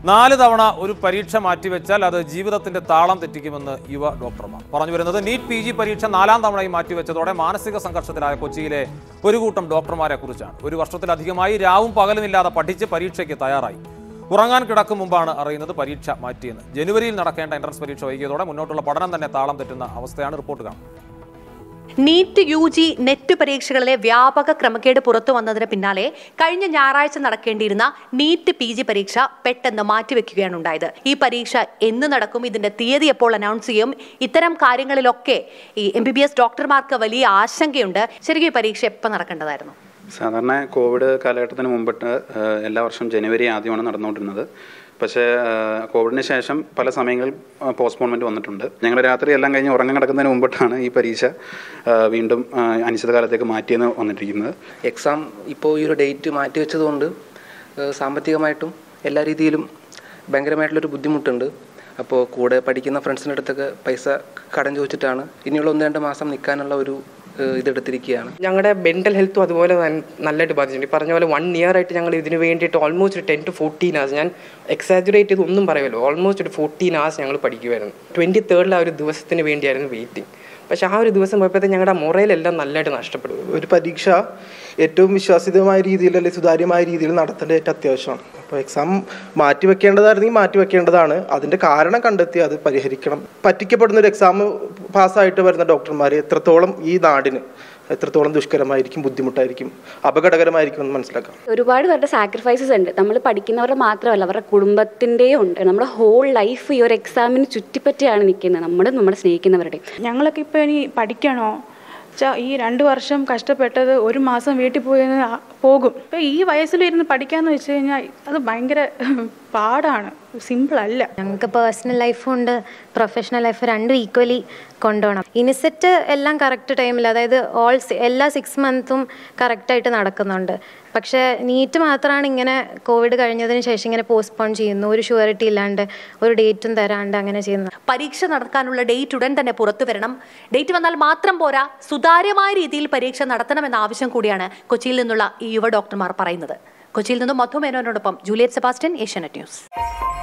നാല് തവണ ഒരു പരീക്ഷ മാറ്റിവെച്ചാൽ അത് ജീവിതത്തിന്റെ താളം തെറ്റിക്കുമെന്ന് യുവ ഡോക്ടർമാർ പറഞ്ഞു വരുന്നത് നീറ്റ് പി ജി പരീക്ഷ നാലാം തവണയും മാറ്റിവെച്ചതോടെ മാനസിക സംഘർഷത്തിലായ കൊച്ചിയിലെ ഒരു കൂട്ടം ഡോക്ടർമാരെ കുറിച്ചാണ് ഒരു വർഷത്തിലധികമായി രാവും പകലുമില്ലാതെ പഠിച്ച് പരീക്ഷയ്ക്ക് തയ്യാറായി ഉറങ്ങാൻ കിടക്കും മുമ്പാണ് അറിയുന്നത് പരീക്ഷ മാറ്റിയെന്ന് ജനുവരിയിൽ നടക്കേണ്ട എൻട്രൻസ് പരീക്ഷ വൈകിയതോടെ മുന്നോട്ടുള്ള പഠനം തന്നെ താളം തെറ്റുന്ന അവസ്ഥയാണ് റിപ്പോർട്ട് കാണുന്നത് നീറ്റ് യു ജി നെറ്റ് പരീക്ഷകളിലെ വ്യാപക ക്രമക്കേട് പുറത്തു വന്നതിന് പിന്നാലെ കഴിഞ്ഞ ഞായറാഴ്ച നടക്കേണ്ടിയിരുന്ന നീറ്റ് പി ജി പരീക്ഷ പെട്ടെന്ന് മാറ്റിവെക്കുകയാണ് ഉണ്ടായത് ഈ പരീക്ഷ എന്ന് നടക്കും ഇതിന്റെ തീയതി എപ്പോൾ അനൗൺസ് ചെയ്യും ഇത്തരം കാര്യങ്ങളിലൊക്കെ ഈ എം ബി ബി എസ് ഡോക്ടർമാർക്ക് വലിയ ആശങ്കയുണ്ട് ശരിക്കും ഈ പരീക്ഷ എപ്പോൾ നടക്കേണ്ടതായിരുന്നു സാധാരണ കോവിഡ് കാലഘട്ടത്തിന് മുമ്പിട്ട് ഏഹ്, എല്ലാ വർഷവും ജനുവരി ആദ്യമാണ് നടന്നുകൊണ്ടിരുന്നത് പക്ഷേ ഏഹ്, കോവിഡിന് ശേഷം പല സമയങ്ങളിൽ പോസ്റ്റ്പോൺമെൻറ്റ് വന്നിട്ടുണ്ട് ഞങ്ങൾ രാത്രി എല്ലാം കഴിഞ്ഞ് ഉറങ്ങാൻ കിടക്കുന്നതിന് മുമ്പിട്ടാണ് ഈ പരീക്ഷ ഏഹ്, വീണ്ടും ഏഹ്, അനിശ്ചിതകാലത്തേക്ക് മാറ്റിയെന്ന് വന്നിട്ടിരിക്കുന്നത് എക്സാം ഇപ്പോൾ ഈ ഒരു ഡേറ്റ് മാറ്റി വെച്ചതുകൊണ്ട് ഏഹ് സാമ്പത്തികമായിട്ടും എല്ലാ രീതിയിലും ഭയങ്കരമായിട്ടുള്ളൊരു ബുദ്ധിമുട്ടുണ്ട് അപ്പോൾ കൂടെ പഠിക്കുന്ന ഫ്രണ്ട്സിൻ്റെ അടുത്തൊക്കെ പൈസ കടം ചോദിച്ചിട്ടാണ് ഇനിയുള്ള ഒന്ന് രണ്ട് മാസം നിൽക്കാനുള്ള ഒരു ഏഹ് ഇതെടുത്തിരിക്കുകയാണ് ഞങ്ങളുടെ മെൻ്റൽ ഹെൽത്തും അതുപോലെ തന്നെ നല്ലതായിട്ട് ബാധിച്ചിട്ടുണ്ട് ഈ പറഞ്ഞ പോലെ വൺ ഇയർ ആയിട്ട് ഞങ്ങൾ ഇതിന് വേണ്ടിയിട്ട് ഓൾമോസ്റ്റ് ഒരു ടെൻ ടു ഫോർട്ടീൻ hours ഞാൻ എക്സാജുറേറ്റ് ചെയ്ത് ഒന്നും പറയുമല്ലോ ഓൾമോസ്റ്റ് ഒരു ഫോർട്ടീൻ hours ഞങ്ങൾ പഠിക്കുമായിരുന്നു ട്വൻറ്റി തേർഡിൽ ആ ഒരു ദിവസത്തിന് വേണ്ടിയായിരുന്നു വെയിറ്റിംഗ് പക്ഷേ ആ ഒരു ദിവസം പോയപ്പോഴത്തേക്ക് ഞങ്ങളുടെ മൊറയിലെല്ലാം നല്ലതായിട്ട് നഷ്ടപ്പെടും ഒരു പരീക്ഷ ഏറ്റവും വിശ്വാസിതമായ രീതിയിൽ അല്ലെങ്കിൽ സുതാര്യമായ രീതിയിൽ നടത്തേണ്ടത് ഏറ്റവും അത്യാവശ്യമാണ് അപ്പോൾ എക്സാം മാറ്റി വെക്കേണ്ടതായിരുന്നെങ്കിൽ മാറ്റി വെക്കേണ്ടതാണ് അതിൻ്റെ കാരണം കണ്ടെത്തി അത് പരിഹരിക്കണം പറ്റിക്കപ്പെടുന്ന ഒരു എക്സാം പാസ്സായിട്ട് വരുന്ന ഡോക്ടർമാർ എത്രത്തോളം ഈ നാടിന് എത്രത്തോളം ദുഷ്കരമായിരിക്കും ബുദ്ധിമുട്ടായിരിക്കും അപകടകരമായിരിക്കും എന്ന് മനസ്സിലാക്കാം ഒരുപാട് പേരുടെ സാക്രിഫൈസസ് ഉണ്ട് നമ്മൾ പഠിക്കുന്നവരുടെ മാത്രമല്ല അവരുടെ കുടുംബത്തിൻ്റെയും ഉണ്ട് നമ്മുടെ ഹോൾ ലൈഫ് ഈ ഒരു എക്സാമിന് ചുറ്റിപ്പറ്റിയാണ് നിൽക്കുന്നത് നമ്മുടെ നമ്മളെ സ്നേഹിക്കുന്നവരുടെയും ഞങ്ങളൊക്കെ ഇപ്പോൾ ഇനി പഠിക്കണോ വെച്ചാൽ ഈ രണ്ട് വർഷം കഷ്ടപ്പെട്ടത് ഒരു മാസം വീട്ടിൽ പോയി ആ- പോകും ഇപ്പം ഈ വയസ്സിലിരുന്ന് പഠിക്കാന്ന് വെച്ച് കഴിഞ്ഞാൽ അത് ഭയങ്കര പാടാണ് സിമ്പിൾ അല്ല ഞങ്ങൾക്ക് പേഴ്സണൽ ലൈഫും ഉണ്ട് പ്രൊഫഷണൽ ലൈഫ് രണ്ടും ഈക്വലി കൊണ്ടുപോകണം ഇനിസെറ്റ് എല്ലാം കറക്റ്റ് ടൈമിൽ അതായത് ഓൾ എല്ലാ സിക്സ് മന്തും കറക്റ്റായിട്ട് നടക്കുന്നുണ്ട് പക്ഷേ നീറ്റ് മാത്രമാണ് ഇങ്ങനെ കോവിഡ് കഴിഞ്ഞതിന് ശേഷം ഇങ്ങനെ പോസ്റ്റ്പോൺ ചെയ്യുന്നു ഒരു ഷുവറിറ്റി ഇല്ലാണ്ട് ഒരു ഡേറ്റും തരാണ്ട് അങ്ങനെ ചെയ്യുന്നു പരീക്ഷ നടക്കാനുള്ള ഡേറ്റ് ഉടൻ തന്നെ പുറത്തു വരണം ഡേറ്റ് വന്നാൽ മാത്രം പോരാ സുതാര്യമായ രീതിയിൽ പരീക്ഷ നടത്തണമെന്ന ആവശ്യം കൂടിയാണ് കൊച്ചിയിൽ നിന്നുള്ള ഈ യുവ ഡോക്ടർമാർ പറയുന്നത് കൊച്ചിയിൽ നിന്നും മധു മേനോനോടൊപ്പം ജൂലിയറ്റ് സെബാസ്റ്റ്യൻ ഏഷ്യാനെറ്റ് ന്യൂസ്